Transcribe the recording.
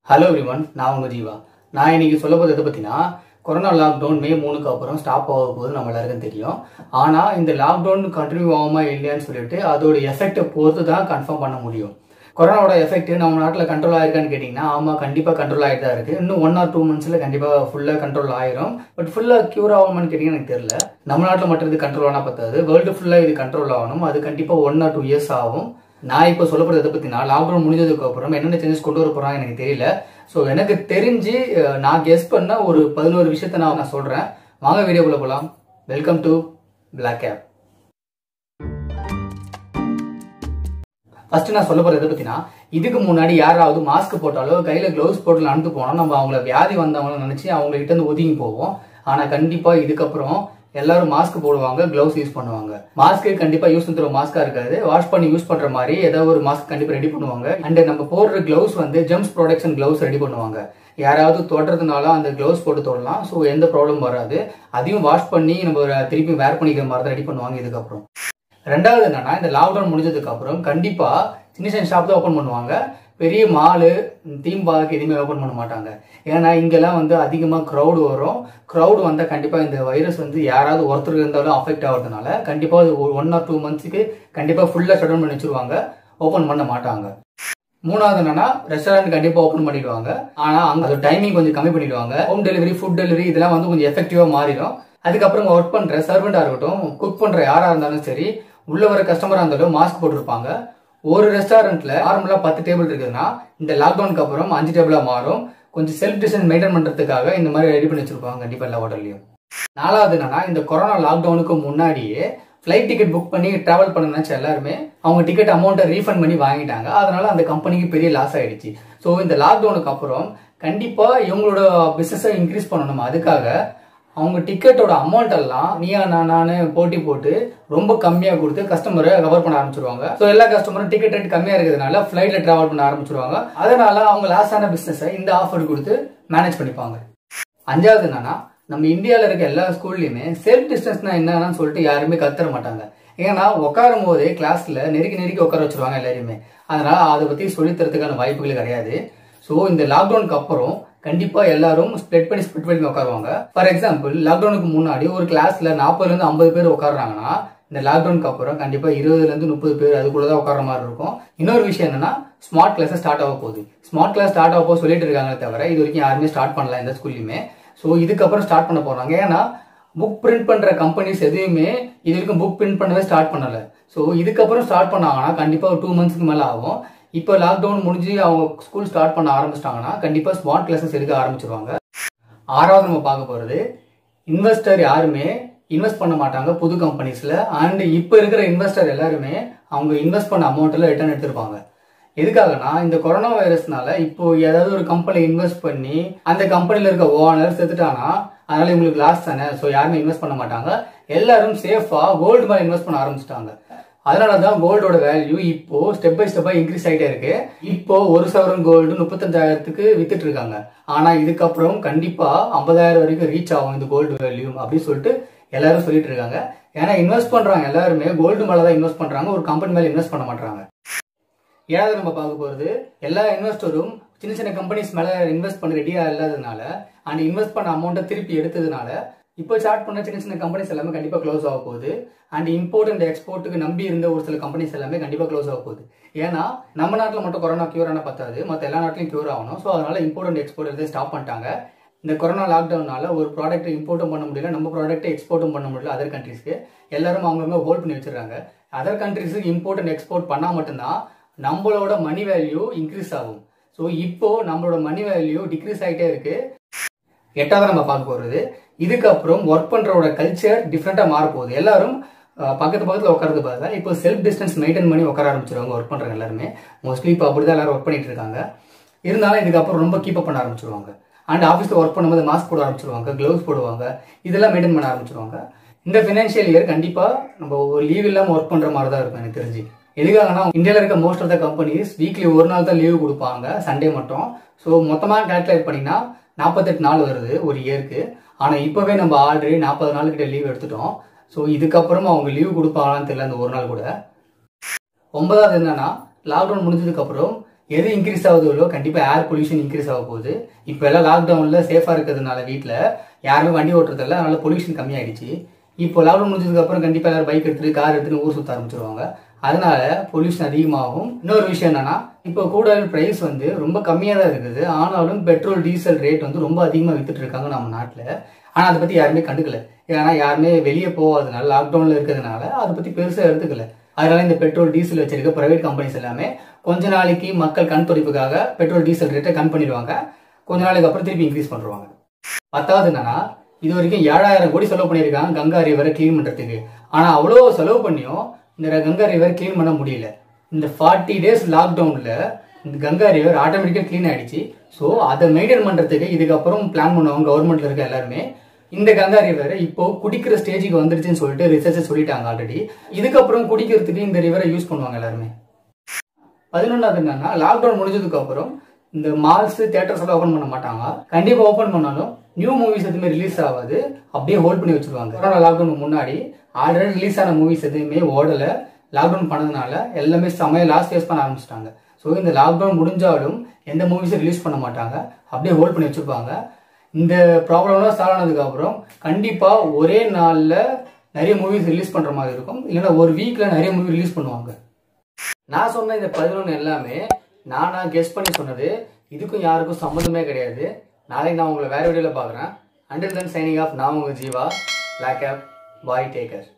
hello everyone நான் உங்க ஜீவா நான் இன்னைக்கு சொல்ல போகிறது எதை பற்றினா கொரோனா லாக்டவுன் மே மூணுக்கு அப்புறம் ஸ்டாப் ஆக போகுது நம்ம எல்லாருக்கும் தெரியும் ஆனால் இந்த லாக்டவுன் கண்டினியூ ஆகுமா இல்லையான்னு சொல்லிட்டு அதோட எஃபெக்டை பொறுத்து தான் கன்ஃபார்ம் பண்ண முடியும் கொரோனாவோட எஃபெக்ட் நம்ம நாட்டில் கண்ட்ரோல் ஆயிருக்கான்னு கேட்டிங்கன்னா ஆமாம் கண்டிப்பாக கண்ட்ரோல் ஆகிட்டு தான் இருக்குது இன்னும் ஒன் ஆர் டூ மந்த்ஸில் கண்டிப்பாக ஃபுல்லாக கண்ட்ரோல் ஆயிரும் பட் ஃபுல்லாக க்யூர் ஆகுமான்னு கேட்டிங்கன்னா எனக்கு தெரியல நம்ம நாட்டில் மட்டும் இது கண்ட்ரோல் ஆனால் பத்தாது வேர்ல்டு ஃபுல்லாக இது கண்ட்ரோல் ஆகணும் அது கண்டிப்பாக ஒன் ஆர் டூ இயர்ஸ் ஆகும் நான் இப்போ சொல்ல போகிறது எதை பற்றினா லாக்டவுன் முடிஞ்சதுக்கு அப்புறம் என்னென்ன சேஞ்சஸ் கொண்டு வர போகிறாங்க எனக்கு தெரியல ஸோ எனக்கு தெரிஞ்சு அஹ், நான் கெஸ் பண்ண ஒரு பதினோரு விஷயத்த நான் நான் சொல்கிறேன் வாங்க வீடியோக்குள்ளே போகலாம் welcome to blog of first நான் சொல்ல போறது எதை பத்தினா இதுக்கு முன்னாடி யாராவது மாஸ்க் போட்டாலோ கையில க்ளவுஸ் போட்டு நடந்து போனோம் நம்ம அவங்கள வியாதி வந்தவங்க நினைச்சு அவங்க கிட்ட இருந்து ஒதுங்கி போவோம் ஆனா கண்டிப்பா இதுக்கப்புறம் எல்லாரும் மாஸ்க் போடுவாங்க க்ளவுஸ் யூஸ் பண்ணுவாங்க மாஸ்க்கு கண்டிப்பா யூஸ் தர மாஸ்கா இருக்காது வாஷ் பண்ணி யூஸ் பண்ற மாதிரி ஏதாவது ஒரு மாஸ்க் கண்டிப்பா ரெடி பண்ணுவாங்க அண்ட் நம்ம போடுற க்ளவுஸ் வந்து ஜெம்ஸ் ப்ரொடக்ஷன் க்ளவுஸ் ரெடி பண்ணுவாங்க யாராவது தொடுறதுனால அந்த க்ளவுஸ் போட்டு தொடலாம் ஸோ எந்த ப்ராப்ளம் வராது அதையும் வாஷ் பண்ணி நம்ம திருப்பி வேர் பண்ணிக்கிற மாதிரி தான் ரெடி பண்ணுவாங்க இதுக்கப்புறம் ரெண்டாவது என்னன்னா இந்த லாக்டவுன் முடிஞ்சதுக்கு அப்புறம் கண்டிப்பா சின்ன சின்ன ஷாப் தான் ஓப்பன் பண்ணுவாங்க பெரிய மாலு தீம் பார்க் எதுவுமே ஓப்பன் பண்ண மாட்டாங்க ஏன்னா இங்கெல்லாம் வந்து அதிகமாக க்ரௌடு வரும் க்ரௌடு வந்தால் கண்டிப்பாக இந்த வைரஸ் வந்து யாராவது ஒருத்தர் இருந்தாலும் அஃபெக்ட் ஆகிறதுனால கண்டிப்பாக அது ஒரு ஒன் ஆர் டூ மந்த்ஸுக்கு கண்டிப்பாக ஃபுல்லாக ஷட் டவுன் பண்ணி வச்சிருவாங்க ஓப்பன் பண்ண மாட்டாங்க மூணாவது என்னன்னா ரெஸ்டாரண்ட் கண்டிப்பா ஓப்பன் பண்ணிடுவாங்க ஆனா அங்க அது டைமிங் கொஞ்சம் கம்மி பண்ணிடுவாங்க ஹோம் டெலிவரி ஃபுட் டெலிவரி இதெல்லாம் வந்து கொஞ்சம் எஃபெக்டிவா மாறிடும் அதுக்கப்புறம் ஒர்க் பண்ற சர்வெண்டா இருக்கட்டும் குக் பண்ற யாரா இருந்தாலும் சரி உள்ள வர கஸ்டமரா இருந்தாலும் மாஸ்க் போட்டிருப்பாங்க ஒரு ரெஸ்டாரண்ட்ல நார்மலா பத்து டேபிள் இருக்குதுன்னா இந்த லாக்டவுனுக்கு அப்புறம் அஞ்சு டேபிளா மாறும் கொஞ்சம் செல்ஃப் டிஸ்டன்ஸ் மெயின்டைன் பண்றதுக்காக இந்த மாதிரி ரெடி பண்ணி வச்சிருப்பாங்க கண்டிப்பா எல்லா ஹோட்டல்லையும் நாலாவது என்னன்னா இந்த கொரோனா லாக்டவுனுக்கு முன்னாடியே ஃப்ளைட் டிக்கெட் புக் பண்ணி டிராவல் பண்ண நினைச்ச எல்லாருமே அவங்க டிக்கெட் அமௌண்ட்டை ரீஃபண்ட் பண்ணி வாங்கிட்டாங்க அதனால அந்த கம்பெனிக்கு பெரிய லாஸ் ஆயிடுச்சு ஸோ இந்த லாக்டவுனுக்கு அப்புறம் கண்டிப்பா இவங்களோட பிசினஸை இன்க்ரீஸ் பண்ணணும் அதுக்காக அவங்க டிக்கெட்டோட அமௌண்ட் எல்லாம் நீயா நானு போட்டி போட்டு ரொம்ப கம்மியா கொடுத்து கஸ்டமரை கவர் பண்ண ஆரம்பிச்சிருவாங்க ஸோ எல்லா கஸ்டமரும் டிக்கெட் ரேட் கம்மியா இருக்கிறதுனால ஃபிளைட்ல டிராவல் பண்ண ஆரம்பிச்சிருவாங்க அதனால அவங்க லாஸ் ஆன பிசினஸை இந்த ஆஃபர் கொடுத்து மேனேஜ் பண்ணிப்பாங்க அஞ்சாவது என்னன்னா நம்ம இந்தியாவில் இருக்க எல்லா ஸ்கூல்லையுமே செல்ஃப் டிஸ்டன்ஸ்னா என்னன்னு சொல்லிட்டு யாருமே கத்துற மாட்டாங்க ஏன்னா உட்காரும் போதே கிளாஸ்ல நெருக்கி நெருக்கி உட்கார வச்சிருவாங்க எல்லாருமே அதனால அதை பத்தி சொல்லித் தரதுக்கான வாய்ப்புகள் கிடையாது ஸோ இந்த லாக்டவுனுக்கு அப்புறம் கண்டிப்பா எல்லாரும் ஸ்ப்ளிட் பண்ணி ஸ்ப்ளிட் பண்ணி உட்காருவாங்க ஃபார் எக்ஸாம்பிள் லாக்டவுனுக்கு முன்னாடி ஒரு கிளாஸ்ல நாற்பதுல இருந்து ஐம்பது பேர் உட்காடுறாங்கன்னா இந்த லாக்டவுனுக்கு அப்புறம் கண்டிப்பா இருபதுல இருந்து முப்பது பேர் அதுக்குள்ளதான் உட்கார மாதிரி இருக்கும் இன்னொரு விஷயம் என்னன்னா ஸ்மார்ட் கிளாஸ் ஸ்டார்ட் ஆக போகுது ஸ்மார்ட் கிளாஸ் ஸ்டார்ட் ஆக போது சொல்லிட்டு இருக்காங்களே தவிர இது வரைக்கும் யாருமே ஸ்டார்ட் பண்ணல எந்த ஸ்கூல்லையுமே ஸோ இதுக்கப்புறம் ஸ்டார்ட் பண்ண போறாங்க ஏன்னா புக் பிரிண்ட் பண்ற கம்பெனிஸ் எதுவுமே இது வரைக்கும் புக் பிரிண்ட் பண்ணவே ஸ்டார்ட் பண்ணல ஸோ இதுக்கப்புறம் ஸ்டார்ட் பண்ணாங்கன்னா கண்டிப்பா ஒரு டூ மந்த்ஸ்க்கு மேல ஆகும் இப்போ லாக்டவுன் முடிஞ்சு அவங்க ஸ்கூல் ஸ்டார்ட் பண்ண ஆரம்பிச்சிட்டாங்கன்னா கண்டிப்பா ஸ்மார்ட் கிளாஸஸ் எடுக்க ஆரம்பிச்சிருவாங்க ஆறாவது நம்ம பார்க்க போறது இன்வெஸ்டர் யாருமே இன்வெஸ்ட் பண்ண மாட்டாங்க புது கம்பெனிஸ்ல அண்ட் இப்போ இருக்கிற இன்வெஸ்டர் எல்லாருமே அவங்க இன்வெஸ்ட் பண்ண அமௌண்ட்ல ரிட்டர்ன் எடுத்திருப்பாங்க எதுக்காகனா இந்த கொரோனா வைரஸ்னால இப்போ ஏதாவது ஒரு கம்பெனி இன்வெஸ்ட் பண்ணி அந்த கம்பெனில இருக்க ஓனர் செத்துட்டானா அதனால இவங்களுக்கு லாஸ் தானே ஸோ யாருமே இன்வெஸ்ட் பண்ண மாட்டாங்க எல்லாரும் சேஃபா கோல்டு மேல இன்வெஸ்ட் பண்ண ஆரம்பிச்சிட்டாங்க அதனால தான் கோல்டோட வேல்யூ இப்போ ஸ்டெப் பை ஸ்டெப்பா இன்க்ரீஸ் ஆகிட்டே இருக்கு இப்போ ஒரு சவரன் கோல்டு முப்பத்தஞ்சாயிரத்துக்கு வித்துட்டு இருக்காங்க ஆனா இதுக்கப்புறம் கண்டிப்பா ஐம்பதாயிரம் வரைக்கும் ரீச் ஆகும் இந்த கோல்டு வேல்யூ அப்படின்னு சொல்லிட்டு எல்லாரும் சொல்லிட்டு இருக்காங்க ஏன்னா இன்வெஸ்ட் பண்றாங்க எல்லாருமே கோல்டு மேல தான் இன்வெஸ்ட் பண்றாங்க ஒரு கம்பெனி மேல இன்வெஸ்ட் பண்ண மாட்டாங்க ஏழாவது நம்ம பார்க்க போறது எல்லா இன்வெஸ்டரும் சின்ன சின்ன கம்பெனிஸ் மேல இன்வெஸ்ட் பண்ண ரெடியா இல்லாததுனால அண்ட் இன்வெஸ்ட் பண்ண அமௌண்ட்டை திருப்பி எடுத்ததுனால இப்போ ஸ்டார்ட் பண்ண சின்ன சின்ன கம்பெனிஸ் எல்லாமே கண்டிப்பா க்ளோஸ் ஆக போகுது அண்ட் இம்போர்ட் அண்ட் எக்ஸ்போர்ட்டுக்கு நம்பி இருந்த ஒரு சில கம்பெனிஸ் எல்லாமே கண்டிப்பா க்ளோஸ் ஆக போகுது ஏன்னா நம்ம நாட்டில் மட்டும் கொரோனா கியூர் ஆன பத்தாது மற்ற எல்லா நாட்டிலையும் கியூர் ஆகணும் ஸோ அதனால இம்போர்ட் அண்ட் எக்ஸ்போர்ட் எடுத்து ஸ்டாப் பண்ணிட்டாங்க இந்த கொரோனா லாக்டவுனால ஒரு ப்ராடக்ட் இம்போர்ட்டும் பண்ண முடியல நம்ம ப்ராடக்ட்டை எக்ஸ்போர்ட்டும் பண்ண முடியல அதர் கண்ட்ரீஸ்க்கு எல்லாரும் அவங்கவுங்க ஹோல்ட் பண்ணி வச்சிருக்காங்க அதர் கண்ட்ரீஸுக்கு இம்போர்ட் அண்ட் எக்ஸ்போர்ட் பண்ணால் மட்டும்தான் நம்மளோட மணி வேல்யூ இன்க்ரீஸ் ஆகும் ஸோ இப்போ நம்மளோட மணி வேல்யூ டிக்ரீஸ் ஆகிட்டே இருக்கு எட்டாவது நம்ம பார்க்க போகிறது இதுக்கப்புறம் ஒர்க் பண்ணுறோட கல்ச்சர் டிஃப்ரெண்ட்டாக மாற போகுது எல்லாரும் அஹ், பக்கத்து பக்கத்தில் உட்காரது பார்த்தா இப்போ செல்ஃப் டிஸ்டன்ஸ் மெயின்டைன் பண்ணி உட்கார ஆரம்பிச்சிருவாங்க ஒர்க் பண்ணுறாங்க எல்லாருமே மோஸ்ட்லி இப்போ அப்படி தான் எல்லாரும் ஒர்க் பண்ணிட்டு இருக்காங்க இருந்தாலும் இதுக்கப்புறம் ரொம்ப கீப் பண்ண ஆரம்பிச்சிருவாங்க அண்ட் ஆஃபீஸில் ஒர்க் பண்ணும்போது மாஸ்க் போட ஆரம்பிச்சிருவாங்க க்ளவுஸ் போடுவாங்க இதெல்லாம் மெயின்டைன் பண்ண ஆரம்பிச்சிருவாங்க இந்த ஃபினான்ஷியல் இயர் கண்டிப்பாக நம்ம ஒரு லீவ் இல்லாமல் ஒர்க் பண்ணுற மாதிரி தான் இருக்கும் எனக்கு தெரிஞ்சு எதுக்காகனா இந்தியாவில் இருக்க most of the companies weekly ஒரு நாள் தான் லீவு கொடுப்பாங்க சண்டே மட்டும் ஸோ மொத்தமாக கால்குலேட் பண்ணிங்கன்னா நாற்பத்தெட்டு நாள் வருது ஒரு இயருக்கு ஆனால் இப்போவே நம்ம ஆல்ரெடி நாற்பது நாளுக்கிட்ட லீவ் எடுத்துட்டோம் ஸோ இதுக்கப்புறமா அவங்க லீவ் கொடுப்பாங்களான்னு தெரியல அந்த ஒரு நாள் கூட ஒன்பதாவது என்னன்னா லாக்டவுன் முடிஞ்சதுக்கு அப்புறம் எது இன்க்ரீஸ் ஆகுதோ கண்டிப்பா ஏர் பொல்யூஷன் இன்க்ரீஸ் ஆக போகுது இப்போ எல்லாம் லாக்டவுன்ல சேஃபா இருக்கிறதுனால வீட்டில் யாருமே வண்டி ஓட்டுறதில்ல அதனால பொல்யூஷன் கம்மியாயிடுச்சு இப்போ லாக்டவுன் முடிஞ்சதுக்கு அப்புறம் கண்டிப்பா எல்லாரும் பைக் எடுத்துட்டு கார் எடுத்துட்டு ஊர் சுத்த ஆரம்பிச்சிருவாங்க அதனால பொல்யூஷன் அதிகமாகும் இன்னொரு விஷயம் என்னன்னா இப்போ கூட பிரைஸ் வந்து ரொம்ப கம்மியா தான் இருக்குது ஆனாலும் பெட்ரோல் டீசல் ரேட் வந்து ரொம்ப அதிகமா வித்துட்டு இருக்காங்க நம்ம நாட்டுல ஆனா அதை பத்தி யாருமே கண்டுக்கல ஏன்னா யாருமே வெளியே போகாதனால லாக்டவுன்ல இருக்கிறதுனால அதை பத்தி பெருசா எடுத்துக்கல அதனால இந்த பெட்ரோல் டீசல் வச்சிருக்க பிரைவேட் கம்பெனிஸ் எல்லாமே கொஞ்ச நாளைக்கு மக்கள் கண் துடைப்புக்காக பெட்ரோல் டீசல் ரேட்டை கண் பண்ணிடுவாங்க கொஞ்ச நாளைக்கு அப்புறம் திருப்பி இன்க்ரீஸ் பண்ணுவாங்க பத்தாவது என்னன்னா இது வரைக்கும் ஏழாயிரம் கோடி செலவு பண்ணியிருக்காங்க கங்கா ரிவரை க்ளீன் பண்றதுக்கு ஆனா அவ்வளோ செலவு பண்ணியும் இந்த கங்கா ரிவர் க்ளீன் பண்ண முடியல இந்த ஃபார்ட்டி டேஸ் லாக்டவுன்ல இந்த கங்கா ரிவர் ஆட்டோமேட்டிக்காக க்ளீன் ஆயிடுச்சு ஸோ அதை மெயின்டைன் பண்றதுக்கு இதுக்கப்புறம் பிளான் பண்ணுவாங்க கவர்மெண்ட்ல இருக்க எல்லாருமே இந்த கங்கா ரிவர் இப்போ குடிக்கிற ஸ்டேஜுக்கு வந்துருச்சுன்னு சொல்லிட்டு ரிசர்ச் சொல்லிட்டாங்க ஆல்ரெடி இதுக்கப்புறம் குடிக்கிறதுக்கு இந்த ரிவரை யூஸ் பண்ணுவாங்க எல்லாருமே பதினொன்றாவது என்னன்னா லாக்டவுன் முடிஞ்சதுக்கு அப்புறம் இந்த மால்ஸ் தேட்டர்ஸ் எல்லாம் ஓப்பன் பண்ண மாட்டாங்க கண்டிப்பா ஓப்பன் பண்ணாலும் நியூ மூவிஸ் எதுவுமே ரிலீஸ் ஆகாது அப்படியே ஹோல்ட் பண்ணி வச்சிருவாங்க கொரோனா லாக்டவுன் முன்னாடி ஆல்ரெடி ரிலீஸ் ஆன மூவிஸ் எதுவுமே ஓடல லாக்டவுன் பண்ணதுனால எல்லாமே செமைய லாஸ் ஃபேஸ் பண்ண ஆரம்பிச்சிட்டாங்க ஸோ இந்த லாக்டவுன் முடிஞ்சாலும் எந்த மூவிஸும் ரிலீஸ் பண்ண மாட்டாங்க அப்படியே ஹோல்ட் பண்ணி வச்சிருப்பாங்க இந்த ப்ராப்ளம்லாம் சால்வ் ஆனதுக்கு அப்புறம் கண்டிப்பா ஒரே நாள்ல நிறைய மூவிஸ் ரிலீஸ் பண்ற மாதிரி இருக்கும் இல்லைன்னா ஒரு வீக்ல நிறைய மூவி ரிலீஸ் பண்ணுவாங்க நான் சொன்ன இந்த பதினொன்று எல்லாமே நானா கெஸ் பண்ணி சொன்னது இதுக்கும் யாருக்கும் சம்மந்தமே கிடையாது நாளைக்கு நான் உங்களை வேற வீடியோவில் பார்க்குறேன் அண்டில் தென் சைனிங் ஆஃப் நான் உங்கள் ஜீவா பிளாக் ஆப் பாய் டேக்கர்